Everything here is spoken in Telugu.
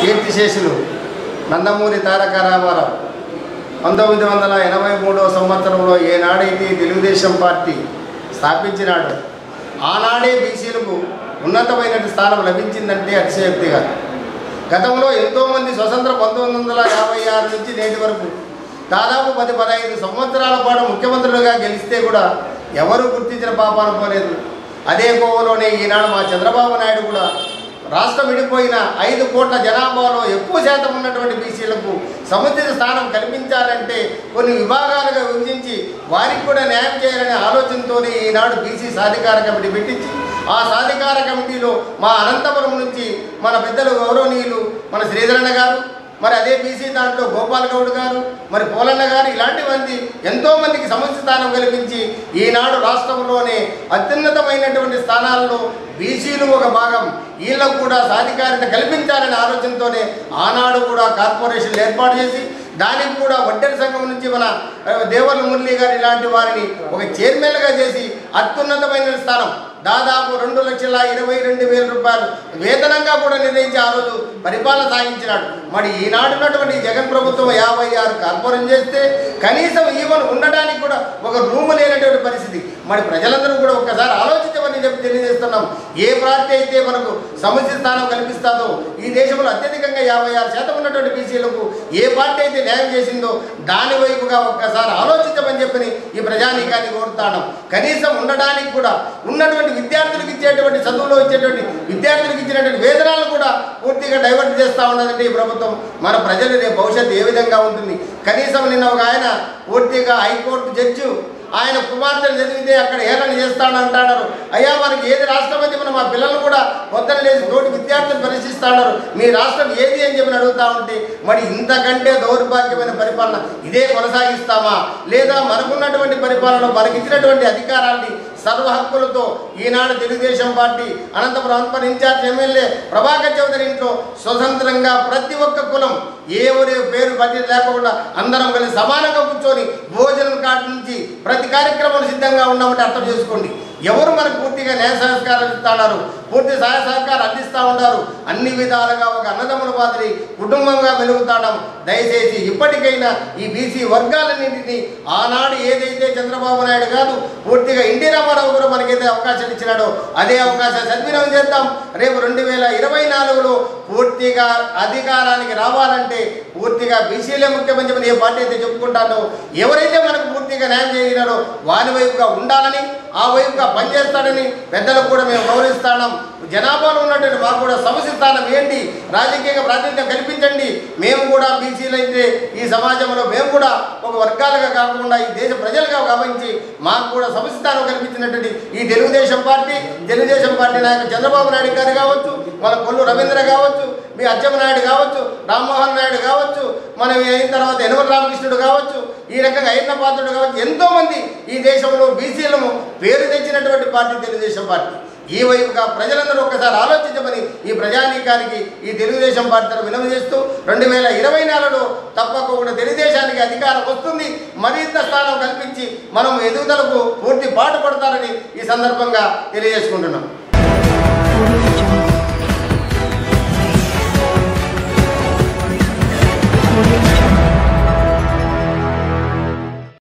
కీర్తిశేషులు నందమూరి తారక రామారావు పంతొమ్మిది వందల ఎనభై మూడవ సంవత్సరంలో ఏనాడైతే తెలుగుదేశం పార్టీ స్థాపించినాడో ఆనాడే బీసీలకు ఉన్నతమైన స్థానం లభించిందంటే అతిశయోక్తి కాదు గతంలో ఎంతోమంది స్వతంత్ర పంతొమ్మిది వందల యాభై ఆరు నుంచి నేటి వరకు దాదాపు పది పదహైదు సంవత్సరాల పాటు ముఖ్యమంత్రులుగా గెలిస్తే కూడా ఎవరు గుర్తించిన పాపాన పోలేదు అదే కోవలోనే ఈనాడు మా చంద్రబాబు నాయుడు కూడా రాష్ట్రం విడిపోయిన ఐదు కోట్ల జనాభాలో ఎక్కువ శాతం ఉన్నటువంటి బీసీలకు సముచిత స్థానం కల్పించాలంటే కొన్ని విభాగాలుగా విభజించి వారికి కూడా న్యాయం చేయాలనే ఆలోచనతోనే ఈనాడు బీసీ సాధికార కమిటీ పెట్టించి ఆ సాధికార కమిటీలో మా అనంతపురం నుంచి మన పెద్దలు గౌరవనీయులు మన శ్రీధరణ గారు మరి అదే బీసీ దాంట్లో గోపాల్ గౌడ్ గారు మరి పోలన్న గారు ఇలాంటి మంది ఎంతో మందికి సముచిత స్థానం కల్పించి ఈనాడు రాష్ట్రంలోనే అత్యున్నతమైనటువంటి స్థానాల్లో బీసీలు ఒక భాగం వీళ్ళకు కూడా సాధికారిత కల్పించాలనే ఆలోచనతోనే ఆనాడు కూడా కార్పొరేషన్లు ఏర్పాటు చేసి దానికి కూడా వడ్డెర సంఘం నుంచి మన ఆ, దేవర్ల మురళి గారు ఇలాంటి వారిని ఒక చైర్మన్గా చేసి అత్యున్నతమైన స్థానం దాదాపు రెండు లక్షల ఇరవై రెండు వేల రూపాయలు వేతనంగా కూడా నిర్ణయించి ఆ రోజు పరిపాలన సాగించినాడు మరి ఈనాడు ఉన్నటువంటి జగన్ ప్రభుత్వం యాభై ఆరు కార్పొరేషన్ చేస్తే కనీసం ఈవెన్ ఉండడానికి కూడా ఒక రూము లేనటువంటి పరిస్థితి మరి ప్రజలందరూ కూడా ఒక్కసారి ఆలోచించమని చెప్పి తెలియజేస్తున్నాం ఏ పార్టీ అయితే మనకు సముచిత స్థానం కల్పిస్తాదో ఈ దేశంలో అత్యధికంగా యాభై ఆరు శాతం ఉన్నటువంటి బీసీలకు ఏ పార్టీ అయితే న్యాయం చేసిందో దాని వైపుగా ఒక్కసారి ఆలోచించమని చెప్పని ఈ ప్రజానీకాన్ని కోరుతాను కనీసం ఉండడానికి కూడా ఉన్నటువంటి విద్యార్థులకు ఇచ్చేటువంటి చదువులో ఇచ్చేటువంటి విద్యార్థులకు ఇచ్చినటువంటి వేతనాలు కూడా పూర్తిగా డైవర్ట్ చేస్తూ ఉన్నదండి ఈ ప్రభుత్వం మన ప్రజలు రేపు భవిష్యత్తు ఏ విధంగా ఉంటుంది కనీసం నిన్న ఒక ఆయన పూర్తిగా హైకోర్టు జడ్జి ఆయన కుమార్తెను చదివితే అక్కడ ఏదైనా చేస్తాడంటాడు అయ్యా మనకి ఏది రాష్ట్రం అని చెప్పిన మా పిల్లలు కూడా పొద్దున లేచి తోటి విద్యార్థులు పరీక్షిస్తాడారు మీ రాష్ట్రం ఏది అని చెప్పి అడుగుతా ఉంటే మరి ఇంతకంటే దౌర్భాగ్యమైన పరిపాలన ఇదే కొనసాగిస్తామా లేదా మనకున్నటువంటి పరిపాలన మనకిచ్చినటువంటి అధికారాన్ని సర్వ హక్కులతో ఈనాడు Telugu Desam party Anantapur Anantapur incharge MLA Prabhakar Chowdary ఇంట్లో స్వతంత్రంగా ప్రతి ఒక్క కులం ఏ ఒరే పేరు బడ్జెట్ లేకుండా అందరం కలిసి సమానంగా కూర్చొని భోజనం కార్డు నుంచి ప్రతి కార్యక్రమం సిద్ధంగా ఉన్నామంటే అర్థం చేసుకోండి ఎవరు మనకు పూర్తిగా న్యాయ సహకారాలు ఇస్తున్నారు పూర్తి సహాయ సహకారం అందిస్తూ ఉన్నారు అన్ని విధాలుగా ఒక అన్నదమ్ముల మాదిరి కుటుంబంగా వెలుగుతాడం దయచేసి ఇప్పటికైనా ఈ బీసీ వర్గాలన్నింటినీ ఆనాడు ఏదైతే చంద్రబాబు నాయుడు కాదు పూర్తిగా ఎన్టీ రామారావు కూడా మనకైతే అవకాశం ఇచ్చినాడో అదే అవకాశం సద్వినియోగం చేద్దాం రేపు రెండు వేల ఇరవై నాలుగులో పూర్తిగా అధికారానికి రావాలంటే పూర్తిగా బీసీలే ముఖ్యమంత్రి అని ఏ పార్టీ అయితే చెప్పుకుంటానో ఎవరైతే మనకు పూర్తిగా న్యాయం చేయగలరో వారి వైపుగా ఉండాలని ఆ వైపుగా పనిచేస్తాడని పెద్దలకు కూడా మేము గౌరవిస్తాం జనాభాలో ఉన్నటువంటి మాకు కూడా సమస్య స్థానం ఏంటి రాజకీయంగా ప్రాతినిధ్యం కల్పించండి మేము కూడా బీసీలు అయితే ఈ సమాజంలో మేము కూడా ఒక వర్గాలుగా కాకుండా ఈ దేశ ప్రజలుగా గమనించి మాకు కూడా సమస్య స్థానం కల్పించినటువంటి ఈ తెలుగుదేశం పార్టీ తెలుగుదేశం పార్టీ నాయకులు చంద్రబాబు నాయుడు గారు కావచ్చు మన కొల్లు రవీంద్ర కావచ్చు మీ అచ్చెన్నాయుడు కావచ్చు రామ్మోహన్ నాయుడు కావచ్చు మనం అయిన తర్వాత యనమల రామకృష్ణుడు కావచ్చు ఈ రకంగా అయిన పాత్రుడు కావచ్చు ఎంతోమంది ఈ దేశంలో బీసీలను పేరు తెచ్చినటువంటి పార్టీ తెలుగుదేశం పార్టీ ఈ వైపుగా ప్రజలందరూ ఒకసారి ఆలోచించమని ఈ ప్రజానీకానికి ఈ తెలుగుదేశం పార్టీ తరఫున వినవి చేస్తూ రెండు వేల ఇరవై నాలుగులో తప్పకుండా తెలుగుదేశానికి అధికారం వస్తుంది మరింత స్థానం కల్పించి మనం ఎదుగుదలకు పూర్తి పాటు పడతారని ఈ సందర్భంగా తెలియజేసుకుంటున్నాం Audio Jungle.